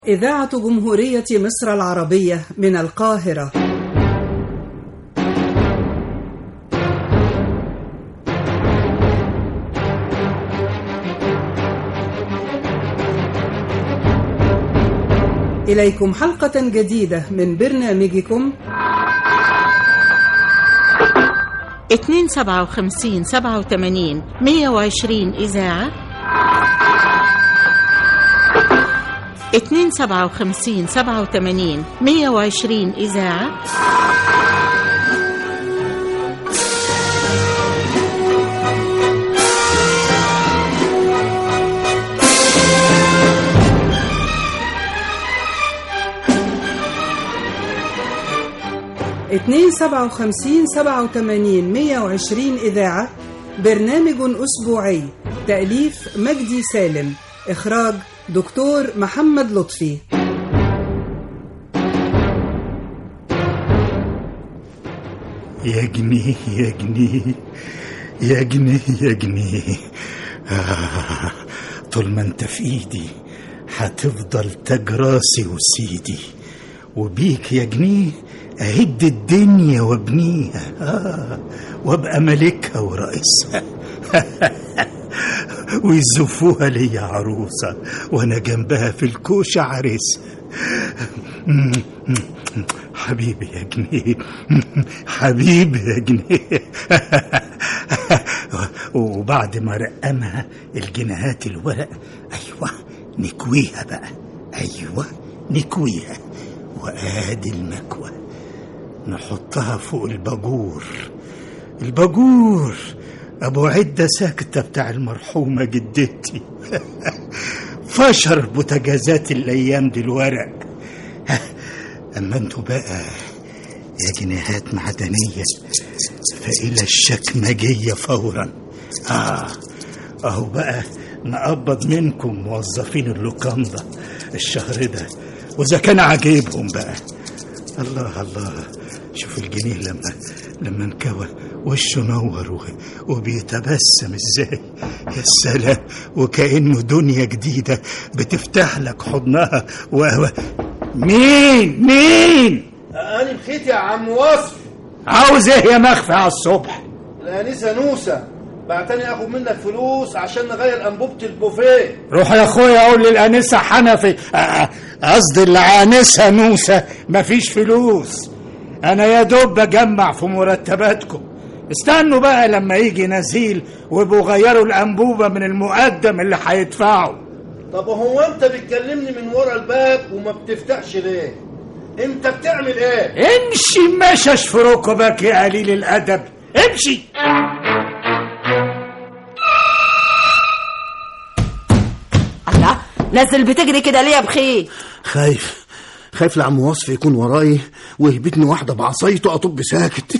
إذاعة جمهورية مصر العربية من القاهرة إليكم حلقة جديدة من برنامجكم اتنين سبعة وخمسين سبعة وتمانين مية وعشرين إذاعة اتنين سبعة وخمسين سبعة وتمانين مية وعشرين إذاعة اتنين سبعة وخمسين سبعة وتمانين مية وعشرين إذاعة برنامج أسبوعي تأليف مجدي سالم إخراج دكتور محمد لطفي يا جنيه يا جنيه يا جنيه يا جنيه آه طول ما انت في ايدي هتفضل تاج راسي وسيدي وبيك يا جنيه اهد الدنيا وابنيها آه وابقى ملكها ورئيسها ويزفوها ليا عروسة وانا جنبها في الكوشة عريسة حبيبي يا جنيه حبيبي يا جنيه وبعد ما رقمها الجنيهات الورق ايوه نكويها بقى ايوه نكويها وادي المكوى نحطها فوق الباجور الباجور ابو عده ساكته بتاع المرحومه جدتي فشر بوتجازات الايام دي الورق اما انتوا بقى يا جنيهات معدنيه فالى الشكمجيه فورا اه اهو بقى نقبض منكم موظفين اللوكاندا الشهر ده واذا كان عاجبهم بقى الله الله شوف الجنيه لما لما انكوى وشه نور و- وبيتبسم ازاي يا سلام وكأنه دنيا جديدة بتفتح لك حضنها و... و... مين مين أنا بخيت يا عم وصف عاوز ايه يا مخفي على الصبح الأنسة نوسة بعتني آخد منك فلوس عشان نغير أنبوبة البوفيه روح يا اخويا قول للانسه حنفي آه، قصدي العانسه نوسه مفيش فلوس انا يا دوب بجمع في مرتباتكم استنوا بقى لما يجي نزيل ويبقوا غيروا الانبوبه من المقدم اللي هيدفعوا طب هو أنت بتكلمني من ورا الباب وما بتفتحش ليه؟ أنت بتعمل إيه؟ امشي مشش في ركبك يا قليل الادب امشي الله نزل بتجري كده ليه يا بخيت خايف خايف لعم وصف يكون وراي ويهبطني واحدة بعصايته أطب ساكت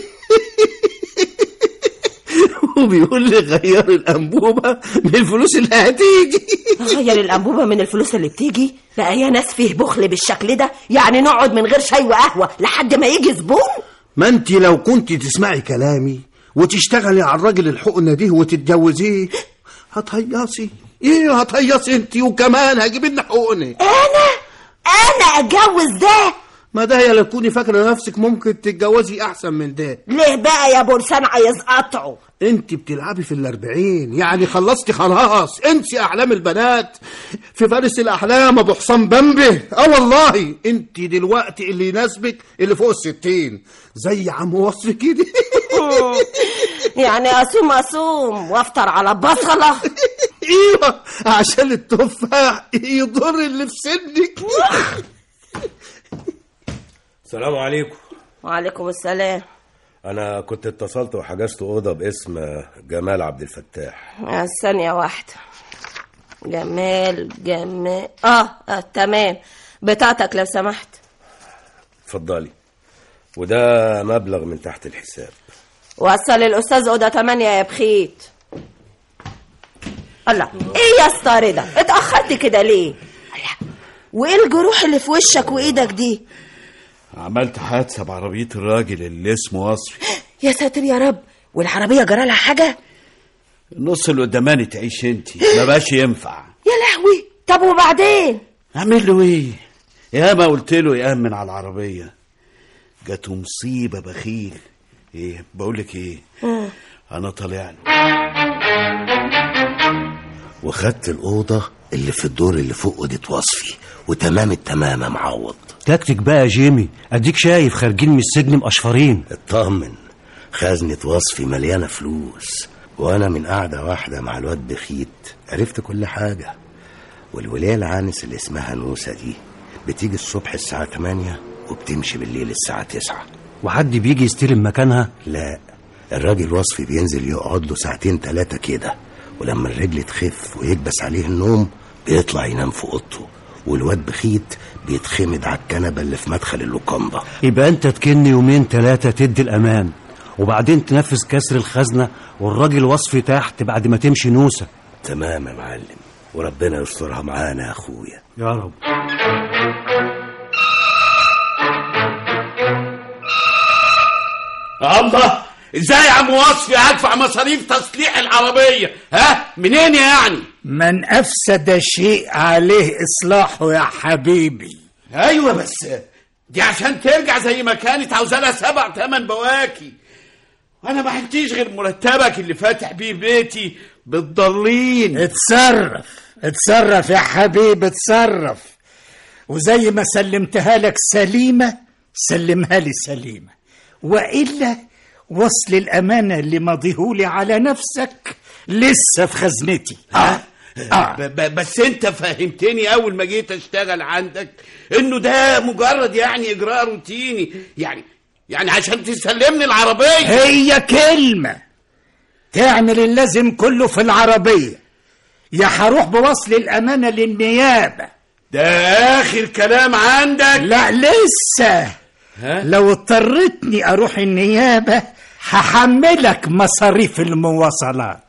وبيقول لي غير الأنبوبة من الفلوس اللي هتيجي غير الأنبوبة من الفلوس اللي بتيجي بقى يا ناس فيه بخل بالشكل ده يعني نقعد من غير شاي وقهوة لحد ما يجي زبون ما انت لو كنت تسمعي كلامي وتشتغلي على الراجل الحقنة دي وتتجوزيه هتهيصي ايه هتهيصي انت وكمان هجيب لنا حقنة أنا أنا أتجوز ده ما ده يا لو تكوني فاكرة نفسك ممكن تتجوزي أحسن من ده ليه بقى يا بورسان عايز قطعه انت بتلعبي في الاربعين يعني خلصتي خلاص انسي احلام البنات في فارس الاحلام ابو حسام بمبه اه والله انت دلوقتي اللي يناسبك اللي فوق الستين زي عم وصف كده يعني أصوم أصوم وأفطر على بصلة ايوه عشان التفاح يضر اللي في سنك السلام عليكم وعليكم السلام انا كنت اتصلت وحجزت اوضه باسم جمال عبد الفتاح آه، ثانية واحدة جمال جمال آه, آه تمام بتاعتك لو سمحت اتفضلي وده مبلغ من تحت الحساب وصل الأستاذ أوضة تمانية يا بخيت الله إيه يا اسطى ده اتأخرت كده ليه الله وإيه الجروح اللي في وشك وإيدك دي عملت حادثة بعربية الراجل اللي اسمه وصفي يا ساتر يا رب والعربية جرالها حاجة النص اللي قداماني تعيش انت ما بقاش ينفع يا لهوي طب وبعدين اعمل له ايه يا ما قلت له يامن على العربيه جاته مصيبه بخيل ايه بقول لك ايه انا طالع له وخدت الأوضة اللي في الدور اللي فوق أوضة وصفي وتمام التمام يا معوض تكتك بقى يا جيمي اديك شايف خارجين من السجن مقشفرين اطمن خزنة وصفي مليانة فلوس وأنا من قعدة واحدة مع الواد بخيت عرفت كل حاجة والولاية العانس اللي اسمها نوسة دي بتيجي الصبح الساعة 8 وبتمشي بالليل الساعة 9 وحد بيجي يستلم مكانها لا الراجل وصفي بينزل يقعد له ساعتين تلاتة كده ولما الرجل تخف ويكبس عليه النوم بيطلع ينام في اوضته والواد بخيت بيتخمد على الكنبة اللي في مدخل اللوكاندا يبقى انت تكن يومين ثلاثة تدي الامان وبعدين تنفذ كسر الخزنة والراجل وصفي تحت بعد ما تمشي نوسة تمام يا معلم وربنا يسترها معانا يا اخويا يا رب الله ازاي يا عم وصفي هدفع مصاريف تصليح العربيه ها منين يعني من أفسد شيء عليه إصلاحه يا حبيبي ايوه بس دي عشان ترجع زي ما كانت عاوزه لها سبع تمن بواكي وانا ما حلتيش غير مرتبك اللي فاتح بيه بيتي بالضالين اتصرف اتصرف يا حبيبي اتصرف وزي ما سلمتها لك سليمة سلمها لي سليمة وإلا وصل الأمانة اللي مضيهولي على نفسك لسه في خزنتي آه. آه. ب- ب- بس انت فهمتني اول ما جيت اشتغل عندك انه ده مجرد يعني اجراء روتيني يعني يعني عشان تسلمني العربيه هي كلمة تعمل اللازم كله في العربية يا هروح بوصل الأمانة للنيابة ده اخر كلام عندك لا لسه ها؟ لو اضطرتني أروح النيابة هحملك مصاريف المواصلات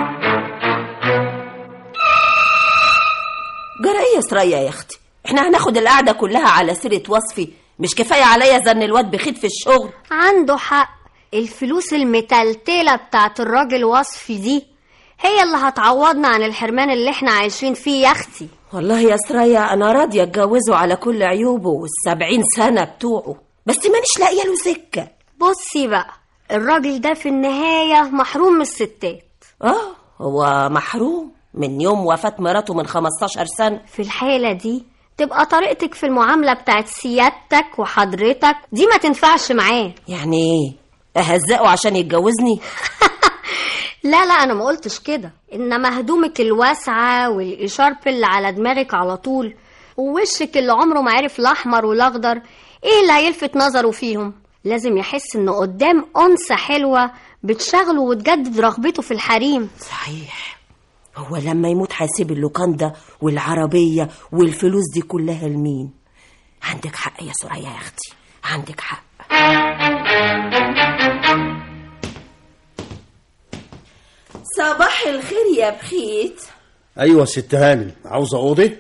جرى ايه يا سرية يا اختي احنا هناخد القعدة كلها على سيرة وصفي مش كفاية عليا زن الواد بخيت في الشغل عنده حق الفلوس المتلتلة بتاعت الراجل وصفي دي هي اللي هتعوضنا عن الحرمان اللي احنا عايشين فيه يا اختي والله يا سرية انا راضية اتجوزه على كل عيوبه والسبعين سنة بتوعه بس مانيش لاقية له سكة بصي بقى الراجل ده في النهاية محروم من الستات اه هو محروم من يوم وفاة مراته من 15 سنة في الحالة دي تبقى طريقتك في المعاملة بتاعت سيادتك وحضرتك دي ما تنفعش معاه يعني ايه اهزقه عشان يتجوزني لا لا انا ما قلتش كده انما هدومك الواسعة والاشارب اللي على دماغك على طول ووشك اللي عمره ما عرف الاحمر والاخضر ايه اللي هيلفت نظره فيهم لازم يحس انه قدام انثى حلوة بتشغله وتجدد رغبته في الحريم صحيح هو لما يموت هيسيب اللوكاندا والعربية والفلوس دي كلها لمين عندك حق يا سوريا يا اختي عندك حق صباح الخير يا بخيت ايوه ست هانم عاوزه اوضه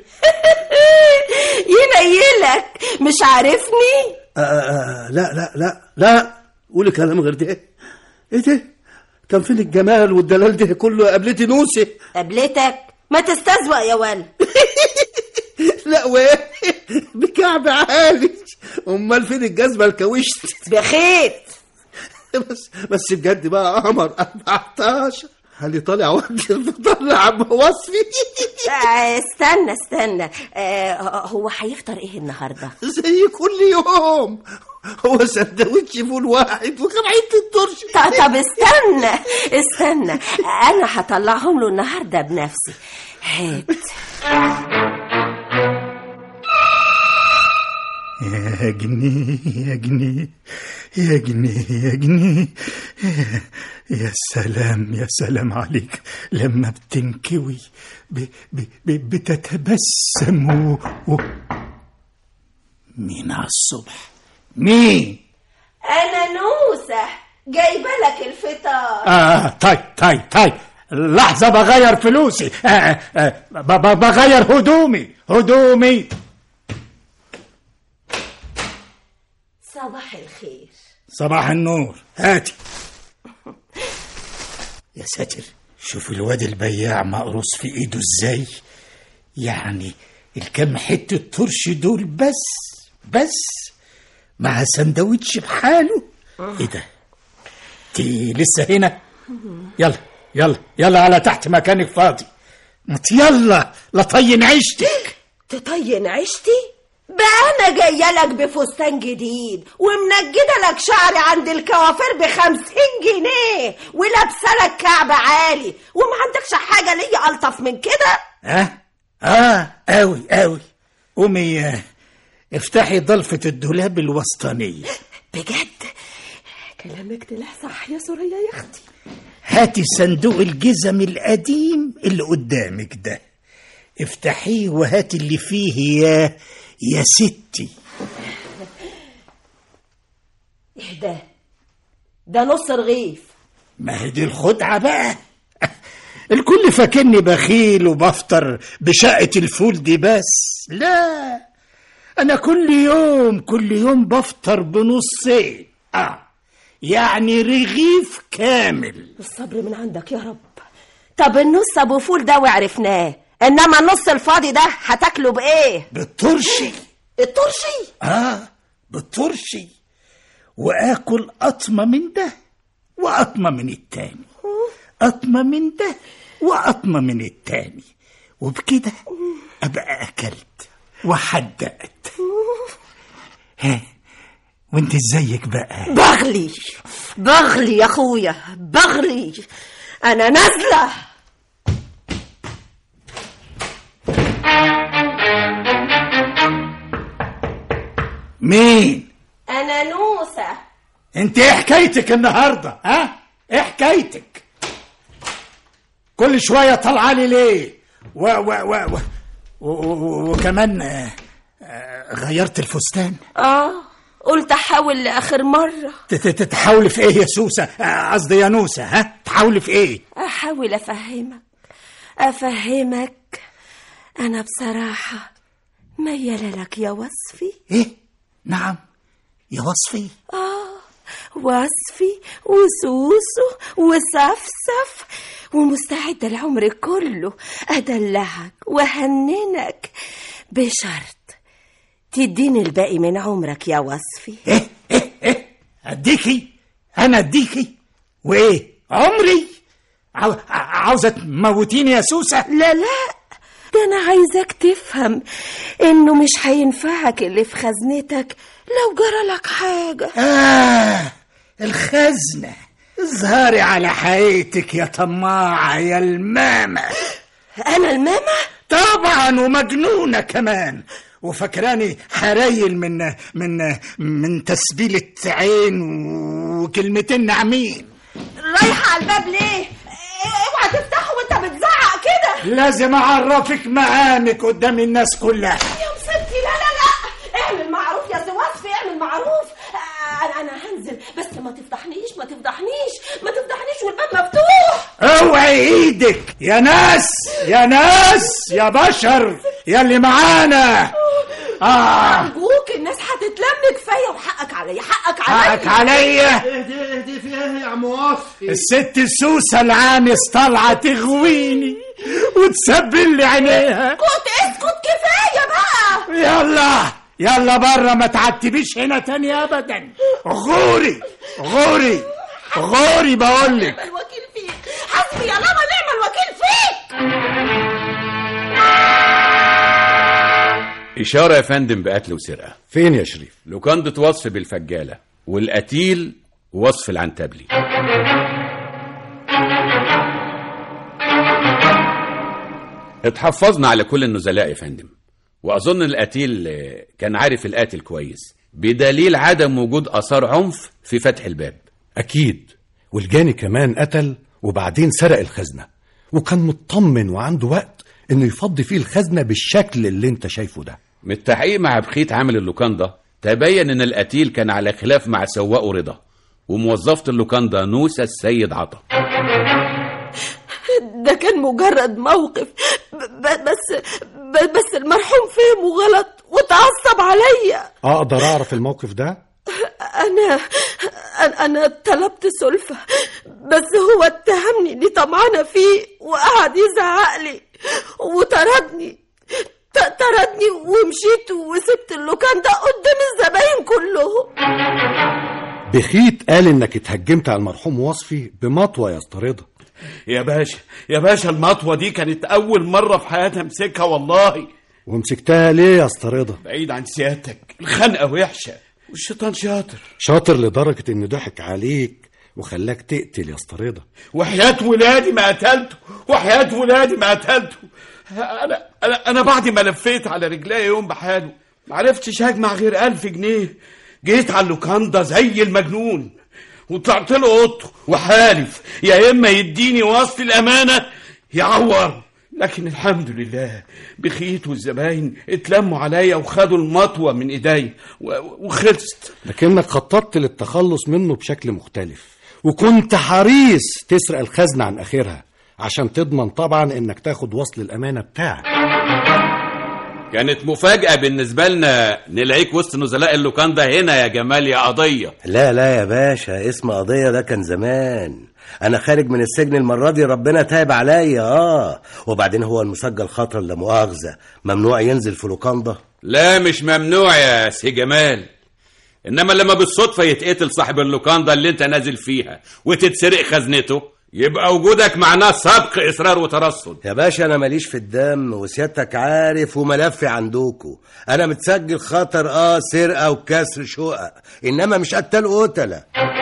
ينيلك مش عارفني آه آه لا لا لا لا قولي كلام غير ده ايه ده كان فين الجمال والدلال ده كله قابلتي نوسه قبلتك ما تستزوق يا ولد لا وايه بكعب عالي امال فين الجزمه الكاوشت بخيت بس بس بجد بقى قمر 14 هل طالع وجه طالع عم وصفي آه، استنى استنى آه، هو هيفطر ايه النهارده زي كل يوم هو سندوتش فول واحد وكم حته الترش طب طب استنى استنى انا هطلعهم له النهارده بنفسي هات يا جنيه يا جنيه يا جنيه يا جنيه يا سلام يا سلام عليك لما بتنكوي ب ب ب بتتبسم و... و... مين على الصبح مين انا نوسه جايبه لك الفطار آه طيب طيب طيب لحظة بغير فلوسي آه آه ب- ب- بغير هدومي هدومي صباح الخير صباح النور هاتي يا ساتر شوف الواد البياع مقروص في ايده ازاي يعني الكام حتة ترش دول بس بس مع سندوتش بحاله ايه ده انت لسه هنا يلا يلا يلا على تحت مكانك فاضي ما ت- يلا لطين عيشتك تطين عشتي بقى انا جايه لك بفستان جديد ومنجده لك شعري عند الكوافير بخمسين جنيه ولابسه لك كعب عالي وما عندكش حاجه ليا الطف من كده ها اه قوي قوي قومي آه، افتحي ضلفة الدولاب الوسطانية بجد كلامك طلع صح يا سوريا يا اختي هاتي صندوق الجزم القديم اللي قدامك ده افتحيه وهاتي اللي فيه يا يا ستي ايه ده ده نص رغيف ما هي دي الخدعة بقى الكل فاكرني بخيل وبفطر بشقة الفول دي بس لا أنا كل يوم كل يوم بفطر بنصين آه يعني رغيف كامل الصبر من عندك يا رب طب النص ابو فول ده وعرفناه انما النص الفاضي ده هتاكله بايه بالترشي الترشي آه بالترشي وآكل قطمة من ده وقطمة من التاني قطمة من ده وقطمة من التاني وبكده أبقى أكلت وحدقت ها وانت ازيك بقى بغلي بغلي يا اخويا بغلي انا نازله مين انا نوسه انت ايه حكايتك النهارده ها ايه حكايتك كل شويه طالعه لي ليه و و و و و و وكمان آه، آه، غيرت الفستان اه قلت احاول لاخر مره ت- ت- تحاولي في ايه يا سوسه آه، قصدي يا نوسه ها تحاولي في ايه احاول افهمك افهمك انا بصراحه مياله لك يا وصفي ايه نعم يا وصفي آه وصفي وسوسو وسفسف ومستعدة العمر كله أدلعك وهننك بشرط تديني الباقي من عمرك يا وصفي ايه ايه ايه اديكي انا اديكي وايه عمري عاو- عاوزه تموتيني يا سوسه لا لا ده أنا عايزك تفهم إنه مش هينفعك اللي في خزنتك لو جرى لك حاجة آه الخزنة اظهري على حقيقتك يا طماعة يا المامة أنا الماما طبعا ومجنونة كمان وفكراني حرايل من من من تسبيلة عين وكلمتين ناعمين رايحة على الباب ليه؟ اوعى تفتحه وانت بتزعق كده لازم اعرفك مقامك قدام الناس كلها يا مصيبتي لا لا لا اعمل معروف يا سواسفي اعمل معروف آه، انا انا هنزل بس ما تفضحنيش ما تفضحنيش ما تفضحنيش والباب مفتوح اوعي ايدك يا ناس يا ناس يا بشر يا اللي معانا اه ارجوك الناس هتتلم كفايه وحقك عليا حقك عليا حقك عليا اهدي اهدي في ايه يا عم وصفي الست سوسة العانس طالعة تغويني وتسبل لي عينيها اسكت اسكت كفايه بقى يلا يلا بره ما تعتبيش هنا تاني ابدا غوري غوري غوري بقولك نعم الوكيل فيك حسبي يا ماما نعم الوكيل فيك إشارة يا فندم بقتل وسرقة فين يا شريف لوكندة وصف بالفجالة والقتيل وصف العنتبلي اتحفظنا على كل النزلاء يا فندم وأظن القتيل آه، كان عارف القاتل كويس بدليل عدم وجود آثار عنف في فتح الباب أكيد والجاني كمان قتل وبعدين سرق الخزنة وكان مطمن وعنده وقت إنه يفضي فيه الخزنة بالشكل اللي أنت شايفه ده من التحقيق مع بخيت عامل اللوكاندا تبين ان القتيل كان على خلاف مع سواقه رضا وموظفة اللوكاندا نوسة السيد عطا ده كان مجرد موقف ب- ب- بس ب- بس المرحوم فهمه غلط وتعصب عليا أقدر أعرف الموقف ده انا أنا- انا طلبت سلفة بس هو اتهمني اني طمعانة فيه وقعد يزعق لي وطردني ط- طردني ومشيت وسبت اللوكان ده قدام الزباين كلهم بخيت قال انك اتهجمت على المرحوم وصفي بمطوه يا اسطى رضا يا باشا يا باشا المطوة دي كانت أول مرة في حياتي أمسكها والله ومسكتها ليه يا اسطى رضا بعيد عن سيادتك الخنقة وحشة والشيطان شاطر شاطر لدرجه انه ضحك عليك وخلاك تقتل يا اسطى رضا وحياة ولادي ما قتلته وحياة ولادي ما قتلته أنا أنا أنا بعد ما لفيت على رجلي يوم بحاله ما عرفتش أجمع غير ألف جنيه جيت على اللوكاندا زي المجنون وطلعت له اوضته وحالف يا إما يديني وصل الأمانة يعور لكن الحمد لله بخيت والزباين اتلموا عليا وخدوا المطوة من ايدي و- وخلصت لكنك خططت للتخلص منه بشكل مختلف وكنت حريص تسرق الخزنة عن آخرها عشان تضمن طبعا انك تاخد وصل الأمانة بتاعك كانت مفاجأة بالنسبة لنا نلاقيك وسط نزلاء اللوكاندا هنا يا جمال يا قضية لا لا يا باشا اسم قضية ده كان زمان أنا خارج من السجن المرة دي ربنا تايب عليا آه وبعدين هو المسجل خطر لا مؤاخذة ممنوع ينزل في لوكاندا لا مش ممنوع يا سي جمال انما لما بالصدفة يتقتل صاحب اللوكاندا اللي انت نازل فيها وتتسرق خزنته يبقى وجودك معناه سبق اصرار وترصد يا باشا أنا ماليش في الدم وسيادتك عارف وملفي عندكو أنا متسجل خطر آه سرقة وكسر شقق إنما مش قتال قتلة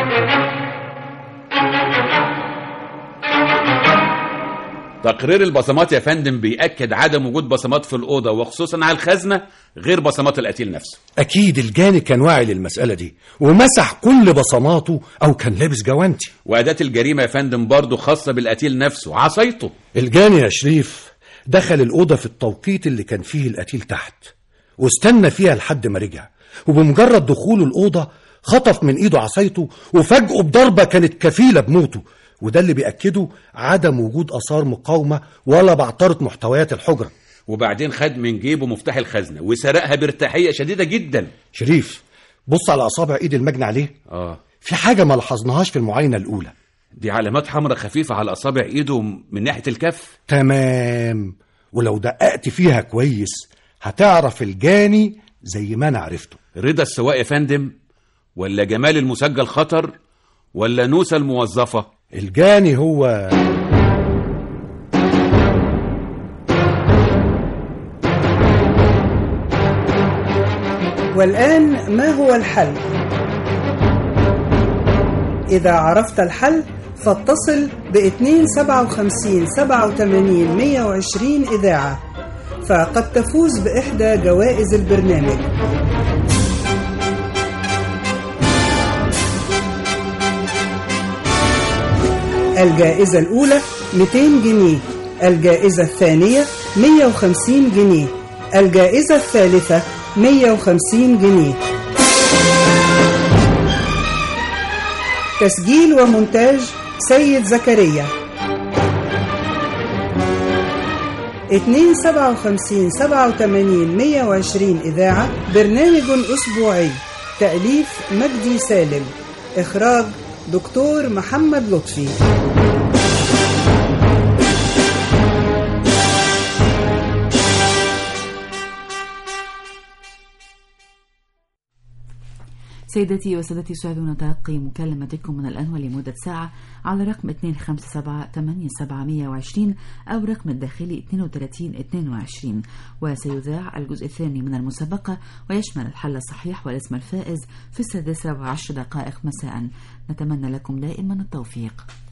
تقرير البصمات يا فندم بيأكد عدم وجود بصمات في الأوضة وخصوصا على الخزنة غير بصمات القتيل نفسه أكيد الجاني كان واعي للمسألة دي ومسح كل بصماته أو كان لابس جوانتي وأداة الجريمة يا فندم برضه خاصة بالقتيل نفسه عصايته الجاني يا شريف دخل الأوضة في التوقيت اللي كان فيه القتيل تحت واستنى فيها لحد ما رجع وبمجرد دخوله الأوضة خطف من إيده عصايته وفاجئه بضربة كانت كفيلة بموته وده اللي بيأكده عدم وجود آثار مقاومة ولا بعترة محتويات الحجرة وبعدين خد من جيبه مفتاح الخزنة وسرقها بارتاحية شديدة جدا شريف بص على أصابع إيد المجني عليه اه في حاجة ما لاحظناهاش في المعاينة الأولى دي علامات حمراء خفيفة على أصابع إيده من ناحية الكف تمام ولو دققت فيها كويس هتعرف الجاني زي ما أنا عرفته رضا السواق يا فندم ولا جمال المسجل خطر ولا نوسة الموظفة الجاني هو والآن ما هو الحل؟ إذا عرفت الحل فاتصل ب 257 87 120 إذاعة فقد تفوز بإحدى جوائز البرنامج الجائزة الأولى 200 جنيه الجائزة الثانية 150 جنيه الجائزة الثالثة 150 جنيه تسجيل ومونتاج سيد زكريا 257 87 120 إذاعة برنامج أسبوعي تأليف مجدي سالم إخراج دكتور محمد لطفي سيدتي وسادتي سعدوا تلقي مكالمتكم من الآن ولمدة ساعة على رقم 257 أو رقم الداخلي 32 22 وسيذاع الجزء الثاني من المسابقة ويشمل الحل الصحيح والاسم الفائز في السادسة وعشر دقائق مساء نتمنى لكم دائما التوفيق